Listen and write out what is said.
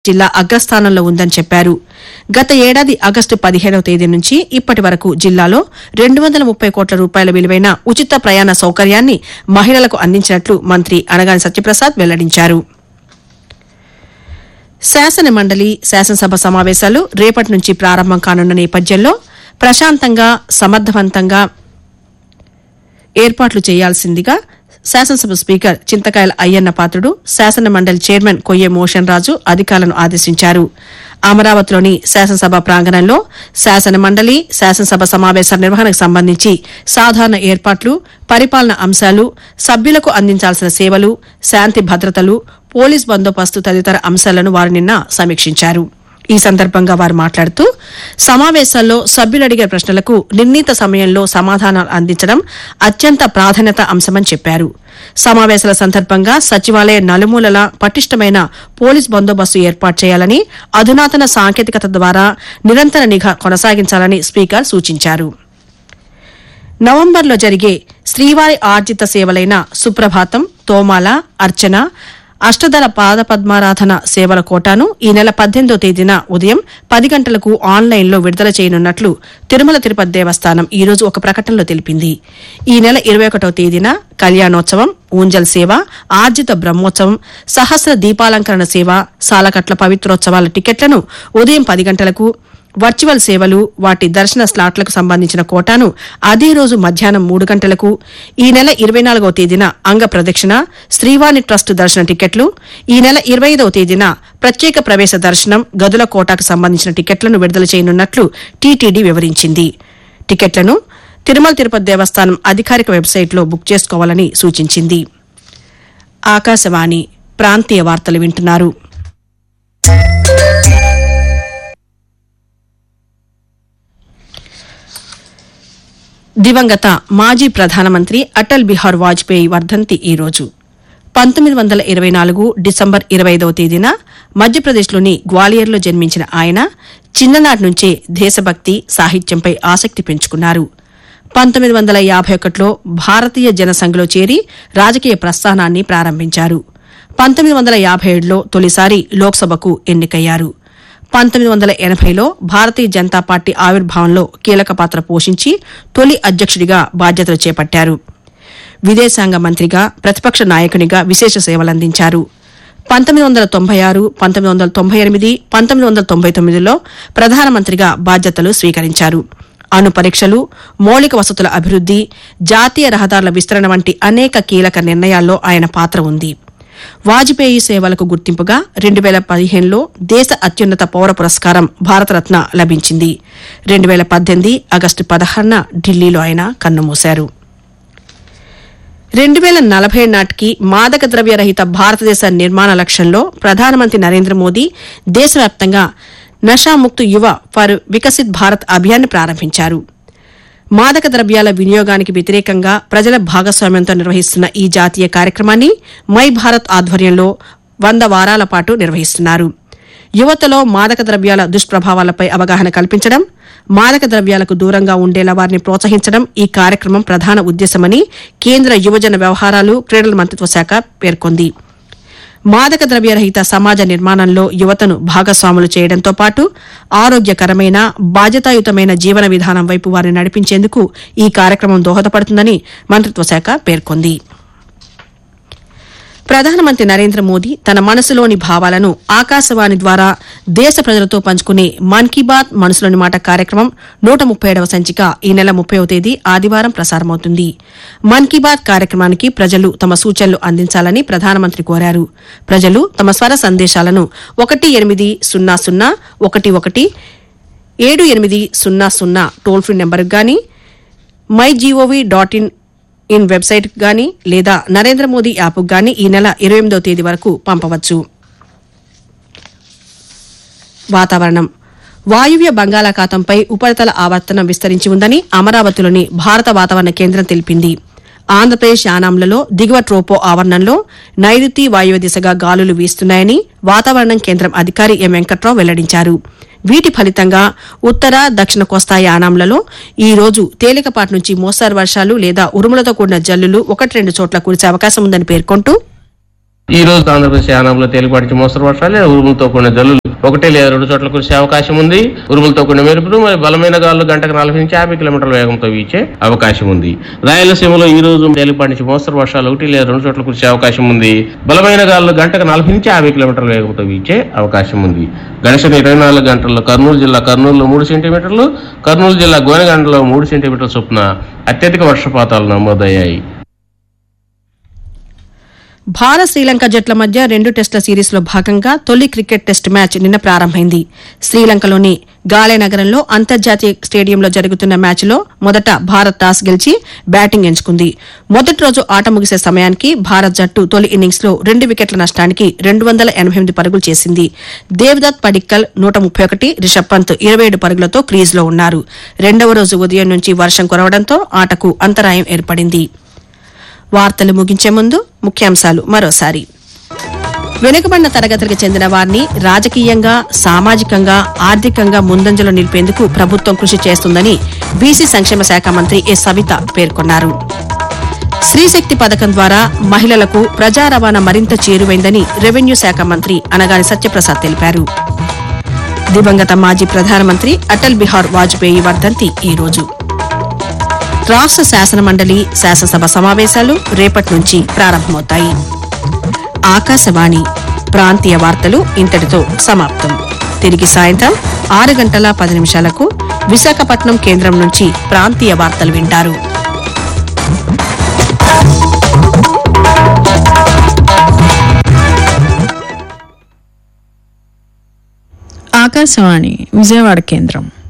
జిల్లా అగ్రస్థానంలో ఉందని చెప్పారు గత ఏడాది ఆగస్టు పదిహేనవ తేదీ నుంచి ఇప్పటి వరకు జిల్లాలో రెండు వందల ముప్పై కోట్ల రూపాయల విలువైన ఉచిత ప్రయాణ సౌకర్యాన్ని మహిళలకు అందించినట్లు మంత్రి అనగాని సత్యప్రసాద్ వెల్లడించారు శాసన మండలి శాసనసభ సమావేశాలు రేపటి నుంచి ప్రారంభం కానున్న నేపథ్యంలో ప్రశాంతంగా సమర్థవంతంగా ఏర్పాట్లు చేయాల్సిందిగా శాసనసభ స్పీకర్ చింతకాయల అయ్యన్న పాత్రుడు శాసన మండలి చైర్మన్ కొయ్యే మోషన్ రాజు అధికారులను ఆదేశించారు అమరావతిలోని శాసనసభ ప్రాంగణంలో శాసన మండలి శాసనసభ సమావేశాల నిర్వహణకు సంబంధించి సాధారణ ఏర్పాట్లు పరిపాలన అంశాలు సభ్యులకు అందించాల్సిన సేవలు శాంతి భద్రతలు పోలీస్ బందోబస్తు తదితర అంశాలను వారు నిన్న సమీక్షించారు ఈ సందర్భంగా వారు మాట్లాడుతూ సమావేశాల్లో సభ్యులు అడిగే ప్రశ్నలకు నిర్ణీత సమయంలో సమాధానాలు అందించడం అత్యంత ప్రాధాన్యత అంశమని చెప్పారు సమావేశాల సందర్భంగా సచివాలయ నలుమూలల పటిష్టమైన పోలీస్ బందోబస్తు ఏర్పాటు చేయాలని అధునాతన సాంకేతికత ద్వారా నిరంతర నిఘా కొనసాగించాలని స్పీకర్ సూచించారు నవంబర్లో జరిగే శ్రీవారి ఆర్జిత సేవలైన సుప్రభాతం తోమాల అర్చన అష్టదళ పాదపద్మారాధన సేవల కోటాను ఈ నెల పద్దెనిమిదో తేదీన ఉదయం పది గంటలకు ఆన్లైన్లో విడుదల చేయనున్నట్లు తిరుమల తిరుపతి దేవస్థానం ఈ రోజు ఒక ప్రకటనలో తెలిపింది ఈ నెల ఇరవై ఒకటో తేదీన కళ్యాణోత్సవం ఊంజల్ సేవ ఆర్జిత బ్రహ్మోత్సవం సహస్ర దీపాలంకరణ సేవ సాలకట్ల పవిత్రోత్సవాల టికెట్లను ఉదయం పది గంటలకు వర్చువల్ సేవలు వాటి దర్శన స్లాట్లకు సంబంధించిన కోటాను అదే రోజు మధ్యాహ్నం మూడు గంటలకు ఈ నెల ఇరవై నాలుగవ తేదీన అంగ ప్రదక్షిణ శ్రీవాణి ట్రస్ట్ దర్శన టికెట్లు ఈ నెల ఇరవై ఐదవ తేదీన ప్రత్యేక ప్రవేశ దర్శనం గదుల కోటాకు సంబంధించిన టికెట్లను విడుదల చేయనున్నట్లు టీటీడీ వివరించింది టికెట్లను తిరుమల తిరుపతి దేవస్థానం అధికారిక వెబ్సైట్లో బుక్ చేసుకోవాలని సూచించింది ఆకాశవాణి ప్రాంతీయ వార్తలు వింటున్నారు దివంగత మాజీ ప్రధానమంత్రి అటల్ బిహార్ వాజ్పేయి వర్ధంతి ఈ రోజు పంతొమ్మిది వందల ఇరవై నాలుగు డిసెంబర్ ఇరవై ఐదవ తేదీన మధ్యప్రదేశ్లోని గ్వాలియర్లో జన్మించిన ఆయన చిన్ననాటి నుంచే దేశభక్తి సాహిత్యంపై ఆసక్తి పెంచుకున్నారు పంతొమ్మిది వందల యాభై ఒకటిలో భారతీయ జనసంఘలో చేరి రాజకీయ ప్రస్థానాన్ని ప్రారంభించారు పంతొమ్మిది వందల యాభై ఏడులో తొలిసారి లోక్సభకు ఎన్నికయ్యారు పంతొమ్మిది వందల ఎనభైలో భారతీయ జనతా పార్టీ ఆవిర్భావంలో కీలక పాత్ర పోషించి తొలి అధ్యక్షుడిగా బాధ్యతలు చేపట్టారు విదేశాంగ మంత్రిగా ప్రతిపక్ష నాయకునిగా విశేష సేవలందించారు పంతొమ్మిది వందల తొంభై ఆరు పంతొమ్మిది వందల తొంభై ఎనిమిది పంతొమ్మిది వందల తొంభై తొమ్మిదిలో ప్రధానమంత్రిగా బాధ్యతలు స్వీకరించారు అణు పరీక్షలు మౌలిక వసతుల అభివృద్ది జాతీయ రహదారుల విస్తరణ వంటి అనేక కీలక నిర్ణయాల్లో ఆయన పాత్ర ఉంది వాజ్పేయి సేవలకు గుర్తింపుగా రెండు వేల పదిహేనులో దేశ అత్యున్నత పౌర పురస్కారం భారతరత్న లభించింది రెండు వేల పద్దెనిమిది ఆగస్టు పదహారున ఢిల్లీలో ఆయన కన్నుమూశారు రెండు వేల నలభై నాటికి మాదక ద్రవ్య రహిత భారతదేశ నిర్మాణ లక్ష్యంలో ప్రధానమంత్రి నరేంద్ర మోదీ దేశవ్యాప్తంగా నషాముక్త్ యువ ఫర్ వికసిత్ భారత్ అభియాన్ ప్రారంభించారు మాదక ద్రవ్యాల వినియోగానికి వ్యతిరేకంగా ప్రజల భాగస్వామ్యంతో నిర్వహిస్తున్న ఈ జాతీయ కార్యక్రమాన్ని మై భారత్ ఆధ్వర్యంలో వంద వారాల పాటు నిర్వహిస్తున్నారు యువతలో మాదక ద్రవ్యాల దుష్ప్రభావాలపై అవగాహన కల్పించడం మాదక ద్రవ్యాలకు దూరంగా ఉండేలా వారిని ప్రోత్సహించడం ఈ కార్యక్రమం ప్రధాన ఉద్దేశమని కేంద్ర యువజన వ్యవహారాలు క్రీడల మంత్రిత్వ శాఖ పేర్కొంది మాదక ద్రవ్యరహిత సమాజ నిర్మాణంలో యువతను భాగస్వాములు చేయడంతో పాటు ఆరోగ్యకరమైన బాధ్యతాయుతమైన జీవన విధానం వైపు వారిని నడిపించేందుకు ఈ కార్యక్రమం దోహదపడుతుందని మంత్రిత్వ శాఖ పేర్కొంది ప్రధానమంత్రి నరేంద్ర మోదీ తన మనసులోని భావాలను ఆకాశవాణి ద్వారా దేశ ప్రజలతో పంచుకునే మన్ కీ బాత్ మనసులోని మాట కార్యక్రమం నూట ముప్పై ఏడవ సంచిక ఈ నెల ముప్పైవ తేదీ ఆదివారం ప్రసారమవుతుంది మన్ కీ బాత్ కార్యక్రమానికి ప్రజలు తమ సూచనలు అందించాలని ప్రధానమంత్రి కోరారు ప్రజలు తమ స్వర సందేశాలను ఒకటి ఎనిమిది సున్నా సున్నా ఒకటి ఒకటి ఏడు ఎనిమిది సున్నా సున్నా టోల్ ఫ్రీ నెంబర్కు గాని my gov dot in in website గాని లేదా నరేంద్ర మోదీ యాప్ గాని ఈ నెల ఇరవై ఎనిమిదవ తేదీ వరకు పంపవచ్చు వాతావరణం వాయువ్య బంగాళాఖాతంపై ఉపరితల ఆవర్తనం విస్తరించి ఉందని అమరావతిలోని భారత వాతావరణ కేంద్రం తెలిపింది ఆంధ్రప్రదేశ్ యానాంలలో దిగువ ట్రోపో ఆవరణంలో నైరుతి వాయువ్య దిశగా గాలులు వీస్తున్నాయని వాతావరణం కేంద్రం అధికారి ఎం వెంకట్రావు వెల్లడించారు వీటి ఫలితంగా ఉత్తర దక్షిణ కోస్తా యానాంలలో ఈ రోజు తేలికపాటి నుంచి మోస్తారు వర్షాలు లేదా ఉరుములతో కూడిన జల్లులు ఒకటి రెండు చోట్ల కురిసే అవకాశం ఉందని పేర్కొంటూ ఈ రోజు ఆంధ్రప్రదేశ్ యానంలో తేలిపాటి మోస్తరు వర్షాలు లేదా ఉరుములతో కూడిన జల్లులు ఒకటి లేదా రెండు చోట్ల కురిసే అవకాశం ఉంది ఉరుములతో కూడిన మెరుపులు మరి బలమైన గాలులు గంటకు నలభై నుంచి యాభై కిలోమీటర్ల వేగంతో వీచే అవకాశం ఉంది రాయలసీమలో ఈ రోజు తేలిపాటి నుంచి మోస్తరు వర్షాలు ఒకటి లేదా రెండు చోట్ల కురిసే అవకాశం ఉంది బలమైన గాలులు గంటకు నలభై నుంచి యాభై కిలోమీటర్ల వేగంతో వీచే అవకాశం ఉంది గడిచిన ఇరవై నాలుగు గంటల్లో కర్నూలు జిల్లా కర్నూలులో మూడు సెంటీమీటర్లు కర్నూలు జిల్లా గోనెగండలో మూడు సెంటీమీటర్ల చొప్పున అత్యధిక వర్షపాతాలు నమోదయ్యాయి భారత్ శ్రీలంక జట్ల మధ్య రెండు టెస్టుల సిరీస్లో భాగంగా తొలి క్రికెట్ టెస్ట్ మ్యాచ్ నిన్న ప్రారంభమైంది శ్రీలంకలోని గాలే నగరంలో అంతర్జాతీయ స్టేడియంలో జరుగుతున్న మ్యాచ్లో మొదట భారత్ టాస్ గెలిచి బ్యాటింగ్ ఎంచుకుంది మొదటి రోజు ఆట ముగిసే సమయానికి భారత్ జట్టు తొలి ఇన్నింగ్స్ లో రెండు వికెట్ల నష్టానికి రెండు వందల ఎనభై ఎనిమిది పరుగులు చేసింది దేవదత్ పడిక్కల్ నూట ముప్పై ఒకటి రిషబ్ పంత్ ఇరవై ఏడు పరుగులతో క్రీజ్లో ఉన్నారు రెండవ రోజు ఉదయం నుంచి వర్షం కురవడంతో ఆటకు అంతరాయం ఏర్పడింది వార్తలు ముగించే ముందు ముఖ్యాంశాలు మరోసారి వెనుకబడిన తరగతులకు చెందిన వారిని రాజకీయంగా సామాజికంగా ఆర్థికంగా ముందంజలో నిలిపేందుకు ప్రభుత్వం కృషి చేస్తుందని బీసీ సంక్షేమ శాఖ మంత్రి ఎస్ సవిత పేర్కొన్నారు స్త్రీశక్తి పథకం ద్వారా మహిళలకు ప్రజా రవాణా మరింత చేరువైందని రెవెన్యూ శాఖ మంత్రి అనగాని సత్యప్రసాద్ తెలిపారు దివంగత మాజీ ప్రధానమంత్రి అటల్ బిహార్ వాజ్పేయి వర్ధంతి ఈ రోజు రాష్ట్ర శాసన మండలి శాసనసభ సమావేశాలు రేపటి నుంచి ప్రారంభమవుతాయి ఆకాశవాణి ప్రాంతీయ వార్తలు ఇంతటితో సమాప్తం తిరిగి సాయంత్రం ఆరు గంటల పది నిమిషాలకు విశాఖపట్నం కేంద్రం నుంచి ప్రాంతీయ వార్తలు వింటారు ఆకాశవాణి విజయవాడ కేంద్రం